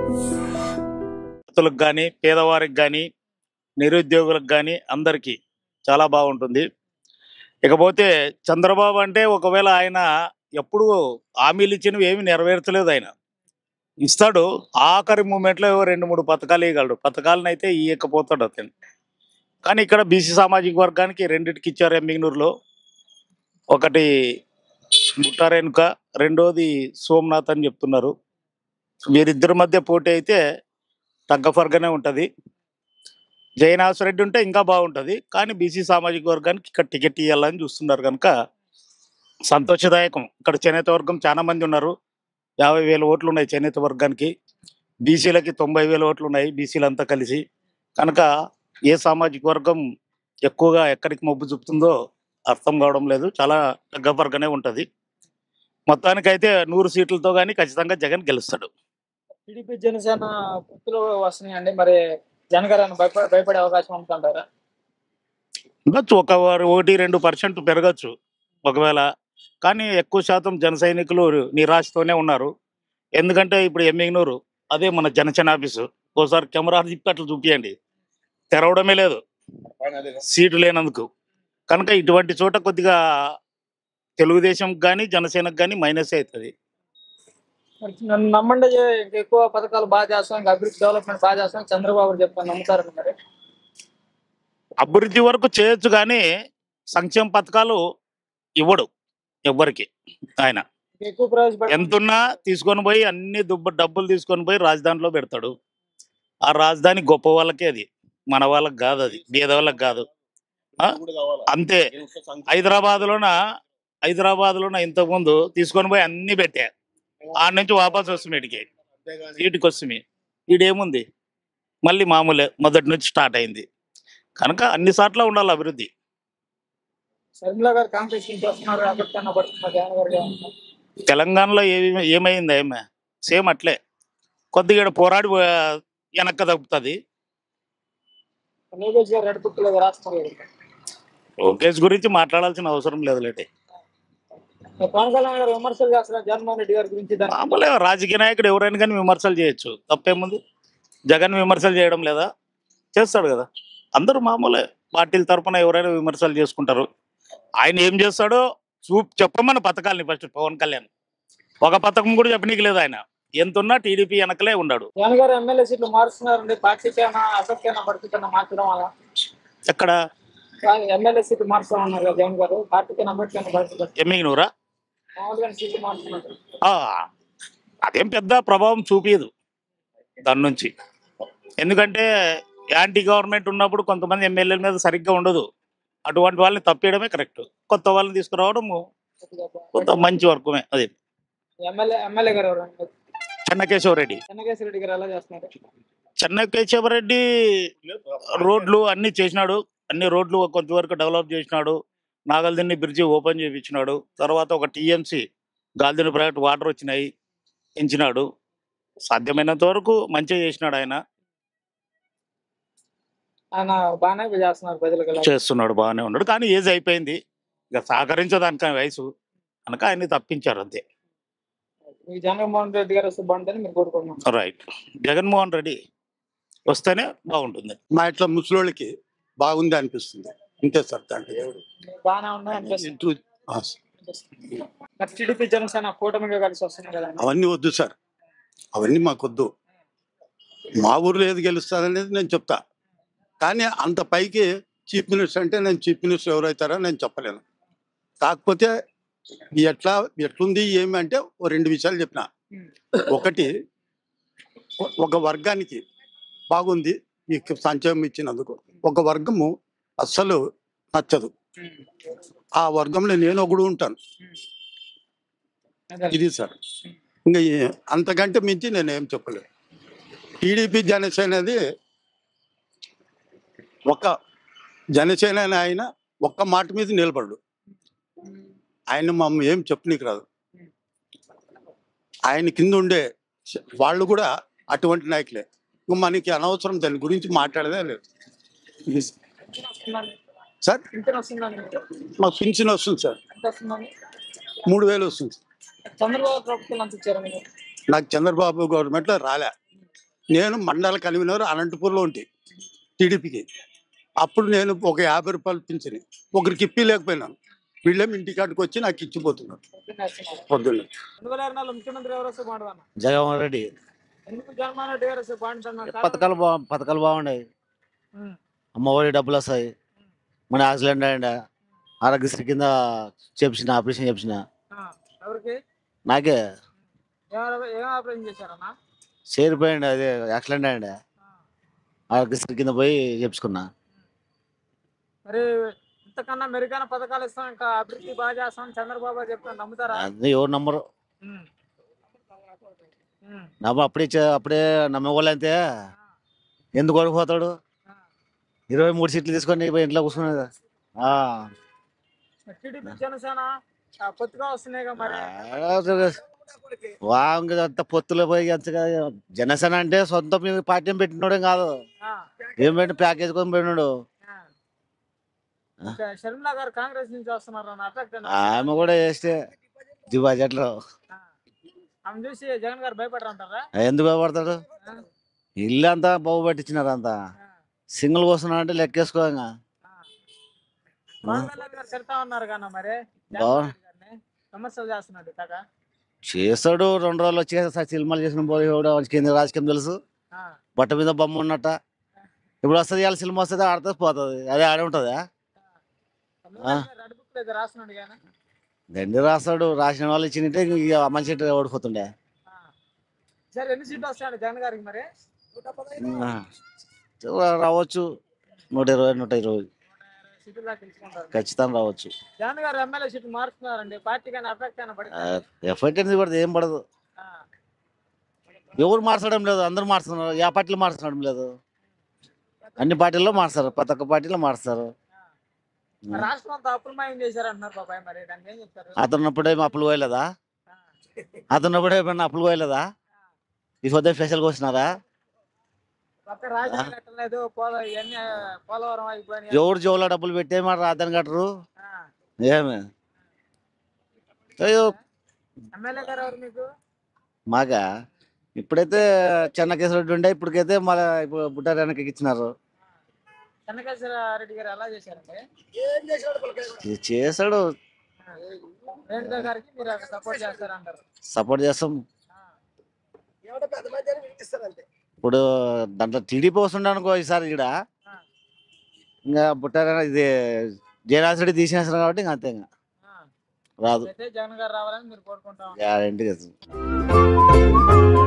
రైతులకు కానీ పేదవారికి కానీ నిరుద్యోగులకు కానీ అందరికీ చాలా బాగుంటుంది ఇకపోతే చంద్రబాబు అంటే ఒకవేళ ఆయన ఎప్పుడు హామీలు ఇచ్చినవి ఏమి నెరవేర్చలేదు ఆయన ఇస్తాడు ఆఖరి మూమెంట్లో ఏవో రెండు మూడు పథకాలు ఇవ్వగలడు పథకాలను అయితే ఇవ్వకపోతాడు అతను కానీ ఇక్కడ బీసీ సామాజిక వర్గానికి రెండిటికి ఇచ్చారు ఎమ్మిగనూరులో ఒకటి ముట్టారేనుక రెండోది సోమనాథ్ అని చెప్తున్నారు వీరిద్దరి మధ్య పోటీ అయితే తగ్గఫర్గానే ఉంటుంది జయనాథ్ రెడ్డి ఉంటే ఇంకా బాగుంటుంది కానీ బీసీ సామాజిక వర్గానికి ఇక్కడ టికెట్ ఇవ్వాలని చూస్తున్నారు కనుక సంతోషదాయకం ఇక్కడ చేనేత వర్గం చాలా మంది ఉన్నారు యాభై వేల ఓట్లు ఉన్నాయి చేనేత వర్గానికి బీసీలకి తొంభై వేల ఓట్లు ఉన్నాయి బీసీలంతా కలిసి కనుక ఏ సామాజిక వర్గం ఎక్కువగా ఎక్కడికి మొగ్గు చూపుతుందో అర్థం కావడం లేదు చాలా తగ్గఫర్గానే ఉంటుంది మొత్తానికైతే నూరు సీట్లతో కానీ ఖచ్చితంగా జగన్ గెలుస్తాడు టీడీపీ జనసేన పొత్తులు వస్తున్నాయండి మరి జగన్ గారు ఏమైనా భయప భయపడే అవకాశం ఉంటుంటారా ఉండొచ్చు ఒక వారు ఒకటి రెండు పర్సెంట్ పెరగచ్చు ఒకవేళ కానీ ఎక్కువ శాతం జన సైనికులు నిరాశతోనే ఉన్నారు ఎందుకంటే ఇప్పుడు ఎమ్మిగనూరు అదే మన జనసేన ఆఫీసు ఓసారి కెమెరా తిప్పి అట్లా చూపియండి తెరవడమే లేదు సీటు లేనందుకు కనుక ఇటువంటి చోట కొద్దిగా తెలుగుదేశం కానీ జనసేనకు కానీ మైనస్ అవుతుంది మరి నన్ను నమ్మండి ఇంకా ఎక్కువ పథకాలు బాగా చేస్తాం ఇంకా అభివృద్ధి డెవలప్మెంట్ బాగా చేస్తాం చంద్రబాబు చెప్తాను నమ్ముతారండి మరి అభివృద్ధి వరకు చేయొచ్చు కానీ సంక్షేమ పథకాలు ఇవ్వడు ఎవ్వరికి ఆయన ఇంకా ఎక్కువ ప్రవేశపెట్టాలి ఎంతున్నా తీసుకొని పోయి అన్ని దుబ్బ డబ్బులు తీసుకొని పోయి రాజధానిలో పెడతాడు ఆ రాజధాని గొప్ప వాళ్ళకే అది మన వాళ్ళకి కాదు అది బీద వాళ్ళకి కాదు ఆ? అంతే హైదరాబాద్ లోన హైదరాబాద్ లోన ఇంతకుముందు తీసుకొని పోయి అన్ని పెట్టా ఆ నుంచి వాపస్ వస్తుంది వీటికి వీటికి వస్తుంది వీడేముంది మళ్ళీ మామూలే మొదటి నుంచి స్టార్ట్ అయింది కనుక అన్ని సార్లు ఉండాలి అభివృద్ధి శర్మిల గారు కాంపిటీషన్ చేస్తున్నారు ఎక్కడికన్నా పడుతున్నారు జగన్ గారు ఏమన్నా? తెలంగాణలో ఏమి ఏమైంది ఏమే సేమ్ అట్లే కొద్దిగా ఈడ పోరాడి ఆ, వెనక్కి తగ్గుతుంది లోకేష్ గారు రెడ్ బుక్ లో రాస్తున్నారు కదా. లోకేష్ గురించి మాట్లాడాల్సిన అవసరం లేదు లేటే మరి పవన్ కళ్యాణ్ గారు విమర్శలు చేస్తున్నారు జగన్మోహన్ రెడ్డి గారి గురించి దాన్ని మామూలే రాజకీయ నాయకుడు ఎవరైనా కానీ విమర్శలు చేయొచ్చు తప్పేముంది జగన్ విమర్శలు చేయడం లేదా చేస్తాడు కదా అందరూ మామూలే పార్టీల తరపున ఎవరైనా విమర్శలు చేసుకుంటారు ఆయన ఏం చేస్తాడో చూ చెప్పమని పథకాలని ఫస్ట్ పవన్ కళ్యాణ్ ఒక పథకం కూడా చెప్పనీకి లేదు ఆయన ఎంతున్నా టీడీపీ వెనకలే ఉన్నాడు జగన్ గారు ఎమ్మెల్యే సీట్లు మారుస్తున్నారండి పార్టీకైనా అసెట్కైనా పడుతుందన్న మార్చడం వల్ల ఎక్కడ ఎమ్మెల్యే సీట్లు మారుస్తామన్నారు కదా జగన్ గారు పార్టీకైనా అసెట్కైనా పడుతుంది ఎమ్మిగినూరా మామూలుగా సీట్లు మారుతున్నారు ఆ, అదేం పెద్ద ప్రభావం చూపించదు దాని నుంచి ఎందుకంటే యాంటీ గవర్నమెంట్ ఉన్నప్పుడు కొంతమంది ఎమ్మెల్యేల మీద సరిగ్గా ఉండదు అటువంటి వాళ్ళని తప్పేయడమే కరెక్ట్ కొత్త వాళ్ళని తీసుకురావడం కొంత మంచి వర్గమే అది ఎమ్మెల్యే ఎమ్మెల్యే గారు ఎవరు చెన్నకేశవరెడ్డి చెన్నకేశ్వర రెడ్డి గారు ఎలా చేస్తున్నారు చెన్నకేశవరెడ్డి రోడ్లు అన్ని చేసినాడు అన్ని రోడ్లు కొంతవరకు డెవలప్ చేసినాడు నాగల్దిన్ని బ్రిడ్జి ఓపెన్ చేయించినాడు తర్వాత ఒక టీఎంసీ గాల్దిని ప్రైవేట్ వాటర్ వచ్చినాయి పెంచినాడు సాధ్యమైనంత వరకు మంచిగా చేసినాడు ఆయన ఆయన బాగానే చేస్తున్నారు ప్రజలకు ఎలా? చేస్తున్నాడు బాగానే ఉన్నాడు కానీ ఏజ్ అయిపోయింది ఇక సహకరించదానికి ఆయన వయసు కనుక ఆయన్ని తప్పించారు అంతే ఈ జగన్మోహన్ రెడ్డి గారు వస్తే బాగుంటుంది మీరు కోరుకుంటున్నాం రైట్ జగన్మోహన్ రెడ్డి వస్తేనే బాగుంటుంది మా ఇట్లా ముసలోళ్ళకి బాగుంది అనిపిస్తుంది అంతే సార్ దాంట్లో బాగానే ఉన్నాయి అనిపిస్తుంది ఇంటూ- ఆ, మరి టీడీపీ జనసేన కూటమిగా కలిసి వస్తున్నాయి కదా అవన్నీ వద్దు సార్ అవన్నీ మాకొద్దు మా ఊర్లో ఏది గెలుస్తుంది అనేది నేను చెప్తా కానీ అంత పైకి చీఫ్ మినిస్టర్ అంటే నేను చీఫ్ మినిస్టర్ ఎవరైతారో నేను చెప్పలేను కాకపోతే ఎట్లా ఎట్లుంది ఏమి అంటే ఓ రెండు విషయాలు చెప్పిన ఒకటి ఒ- ఒక వర్గానికి బాగుంది ఈ సంక్షేమం ఇచ్చినందుకు ఒక వర్గము అస్సలు నచ్చదు ఆ వర్గంలో నేను ఒకడు ఉంటాను ఇది సార్ ఇంకా ఏ- అంతకంటే మించి నేను ఏం చెప్పలేను టీడీపీ జనసేనది ఒక జనసేన అనే ఆయన ఒక్క మాట మీద నిలబడు ఆయన మమ్మ ఏం చెప్పనీకి రాదు ఆయన కింద ఉండే చ- వాళ్ళు కూడా అటువంటి నాయకులే ఇంక మనకి అనవసరం దాని గురించి మాట్లాడదే లేదు ఇది సార్ పింఛన్ వస్తుందండి మాకు పింఛన్ వస్తుంది సార్ ఎంత వస్తుందండి మూడు వేలు వస్తుంది చంద్రబాబు ప్రభుత్వం ఎంత ఇచ్చారు మీరు నాకు చంద్రబాబు గవర్నమెంట్లో రాలే నేను మండల కన్వీనర్ అనంతపూర్లో ఉంటే టీడీపీకి అప్పుడు నేను ఒక యాభై రూపాయలు పింఛని ఒకరికి ఇప్పి లేకపోయినాను వీళ్ళేమి ఇంటికాడికి వచ్చి నాకు ఇచ్చిపోతున్నారు పొద్దున్నే వస్తున్నారు. పొద్దున్న రెండు వేల ఇరవై నాలుగులో ముఖ్యమంత్రి ఎవరు వస్తే బాగుంటుందన్న జగన్మోహన్ రెడ్డి ఎందుకు జగన్మోహన్ రెడ్డి గారు వస్తే బాగుంటుంది పథకాలు బా పథకాలు బాగున్నాయి అమ్మఒడి డబ్బులు వస్తాయి మన యాక్సిడెంట్ అయ్యిండ ఆరోగ్యశ్రీ కింద చేపించిన ఆపరేషన్ చేపించిన ఎవరికి నాకే ఏం ఏం ఆపరేషన్ చేశారన్న చేరిపోయింది అదే యాక్సిడెంట్ అయ్యిండ ఆరోగ్యశ్రీ కింద పోయి చేపించుకున్నా మరి ఇంతకన్నా మెరుగైన పథకాలు ఇస్తాం ఇంకా అభివృద్ధి బాగా చేస్తాం చంద్రబాబు చెప్తాను నమ్ముతారా అది ఎవరు నమ్మరు ఉమ్. ఉమ్. నమ్మ అప్పుడే చే- అప్పుడే నమ్మేవాళ్ళు అంతే ఎందుకు ఓడిపోతాడు ఆ. ఇరవై మూడు సీట్లు తీసుకొని పోయి ఇంట్లో కూర్చున్నది ఆ. టీడీపీ జనసేన ఆ, పొత్తుగా వస్తున్నాయిగా మరి వాంగ అంత పొత్తులో పోయి అంతగా జనసేన అంటే సొంత మీ పార్టీ పెట్టినోడే కాదు ఆ, ఏం పెట్టి ప్యాకేజ్ కొని పెట్టినాడు ఆ. ఇంకా షర్మిలా గారు కాంగ్రెస్ నుంచి వస్తున్నారు అన్న అటాక్ ఆమె కూడా వేస్తే డిపాజిట్లో ఆమె చూసి జగన్ గారు భయపడరంటారా ఎందుకు భయపడతాడు ఆ, ఇల్లు అంతా బాగు పట్టించినారు అంతా ఆ, సింగిల్ కోసం అంటే లెక్కేసుకో ఇంకా ఆ. పవన్ కళ్యాణ్ గారు చెప్తా ఉన్నారు కన్నా మరి జగన్ బావ. రెడ్డి గారిని విమర్శలు చేస్తున్నాడు కాక చేస్తాడు రెండు రోజులు వచ్చి సినిమాలు చేసిన పోయి కూడా కింద రాజకీయం తెలుసు ఆ, బట్ట మీద బొమ్మ ఉన్నట్ట ఇప్పుడు వస్తుంది ఇవాళ సినిమా వస్తుంది ఆడితే పోతుంది అదే ఆడే ఉంటుందా చంద్రబాబు గారు రెడ్ బుక్ లేదు రాస్తున్నాడు కానీ దండి రాస్తాడు రాసిన వాళ్ళు ఇచ్చినట్టే ఇక మంచి సీట్ ఓడిపోతుండే ఆ. సరే ఎన్ని సీట్లు వస్తాయండి జగన్ గారికి మరి ఆ. రావచ్చు నూట ఇరవై నూట ఇరవై సీట్లు దాకా తీసుకుంటారు ఖచ్చితంగా రావచ్చు జగన్ గారు ఎమ్మెల్యే సీట్లు మారుతున్నారండి పార్టీ కానీ అఫెక్ట్ అయినా పడి ఎఫెక్ట్ అనేది పడుతుంది ఏం పడదు ఎవరు మార్చడం లేదు అందరూ మార్చుతున్నారు ఏ పార్టీలో మార్చడం లేదు అన్ని పార్టీల్లో మార్స్తారు ప్రతి ఒక్క పార్టీలో మార్స్తారు రాష్ట్రం అంతా అప్రమయం చేశారంటున్నారు బాబాయ్ మరి దానికి ఏం చెప్తారు అతన్నప్పుడు ఏమి అప్పులు పోయలేదా ఆ. అతన్నప్పుడు ఏమైనా అప్పులు పోయలేదా ఈ పొద్దు స్పెషల్గా వచ్చినారా పక్క రాజధాని కట్టలేదు పోల ఇవన్నీ పోలవరం అయిపోయినాయి ఎవరు జోలో డబ్బులు పెట్టే మాట రాదని కట్టరు ఆ. ఏమి అయ్యో ఎమ్మెల్యే గారు ఎవరు మీకు మాగా ఇప్పుడైతే చెన్నకేశ్వర ఉండే ఇప్పటికైతే మళ్ళీ ఇప్పుడు బుట్టారానికి ఇచ్చినారు చెన్నకేశ్వర రెడ్డి గారు ఎలా చేశారండి ఇది చేస్తాడు ఆ. రేణుకా గారికి మీరు సపోర్ట్ చేస్తారంటారు సపోర్ట్ చేస్తాం ఆ. ఇప్పుడు దాంట్లో టీడీపీ వస్తుండే అనుకో ఈసారి ఇక్కడ ఆ. ఇంకా బుట్టారా ఇది జయరాజరెడ్డి తీసేస్తారు కాబట్టి ఇంకా అంతే ఇంకా ఆ. రాదు అయితే జగన్ గారు రావాలని మీరు కోరుకుంటాం గ్యారంటీ